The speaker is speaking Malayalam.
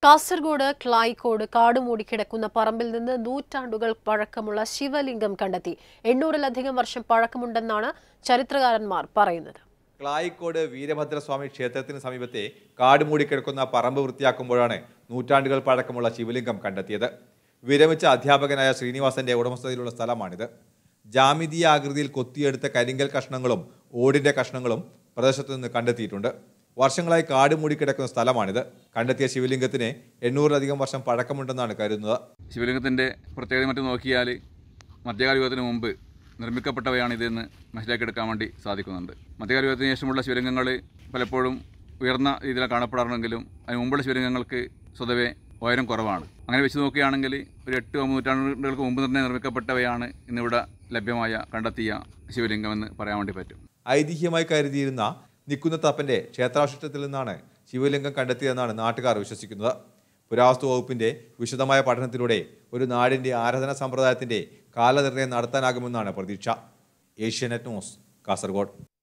കാസർഗോഡ് ക്ലായിക്കോട് കാട് മൂടിക്കിടക്കുന്ന പറമ്പിൽ നിന്ന് നൂറ്റാണ്ടുകൾ പഴക്കമുള്ള ശിവലിംഗം കണ്ടെത്തി എണ്ണൂറിലധികം വർഷം പഴക്കമുണ്ടെന്നാണ് ചരിത്രകാരന്മാർ പറയുന്നത് ക്ലായിക്കോട് വീരഭദ്രസ്വാമി ക്ഷേത്രത്തിന് സമീപത്തെ കാട് മൂടിക്കിടക്കുന്ന പറമ്പ് വൃത്തിയാക്കുമ്പോഴാണ് നൂറ്റാണ്ടുകൾ പഴക്കമുള്ള ശിവലിംഗം കണ്ടെത്തിയത് വിരമിച്ച അധ്യാപകനായ ശ്രീനിവാസന്റെ ഉടമസ്ഥതയിലുള്ള സ്ഥലമാണിത് ജാമിതീയ ആകൃതിയിൽ കൊത്തിയെടുത്ത കരിങ്കൽ കഷ്ണങ്ങളും ഓടിന്റെ കഷ്ണങ്ങളും പ്രദേശത്തു നിന്ന് കണ്ടെത്തിയിട്ടുണ്ട് വർഷങ്ങളായി കാട് മൂടിക്കിടക്കുന്ന സ്ഥലമാണിത് കണ്ടെത്തിയ ശിവലിംഗത്തിന് എണ്ണൂറിലധികം വർഷം പഴക്കമുണ്ടെന്നാണ് കരുതുന്നത് ശിവലിംഗത്തിൻ്റെ പ്രത്യേകത മറ്റും നോക്കിയാൽ മധ്യകാല യുഗത്തിന് മുമ്പ് നിർമ്മിക്കപ്പെട്ടവയാണ് ഇതെന്ന് മനസ്സിലാക്കിയെടുക്കാൻ വേണ്ടി സാധിക്കുന്നുണ്ട് മധ്യകാല യുഗത്തിന് ശേഷമുള്ള ശിവലിംഗങ്ങൾ പലപ്പോഴും ഉയർന്ന രീതിയിലാണ് കാണപ്പെടാറുണ്ടെങ്കിലും അതിന് മുമ്പുള്ള ശിവലിംഗങ്ങൾക്ക് സ്വതവേ ഉയരം കുറവാണ് അങ്ങനെ വെച്ച് നോക്കുകയാണെങ്കിൽ ഒരു എട്ട് ഒമ്പത് നൂറ്റാണ്ടുകൾക്ക് മുമ്പ് തന്നെ നിർമ്മിക്കപ്പെട്ടവയാണ് ഇന്നിവിടെ ലഭ്യമായ കണ്ടെത്തിയ ശിവലിംഗമെന്ന് പറയാൻ വേണ്ടി പറ്റും ഐതിഹ്യമായി കരുതിയിരുന്ന നിക്കുന്ന തപ്പന്റെ ക്ഷേത്രാവശിഷ്ടത്തിൽ നിന്നാണ് ശിവലിംഗം കണ്ടെത്തിയതെന്നാണ് നാട്ടുകാർ വിശ്വസിക്കുന്നത് പുരാവസ്തു വകുപ്പിന്റെ വിശദമായ പഠനത്തിലൂടെ ഒരു നാടിന്റെ ആരാധനാ സമ്പ്രദായത്തിന്റെ കാലനിർണ്ണയം നടത്താനാകുമെന്നാണ് പ്രതീക്ഷ ഏഷ്യാനെറ്റ് ന്യൂസ് കാസർഗോഡ്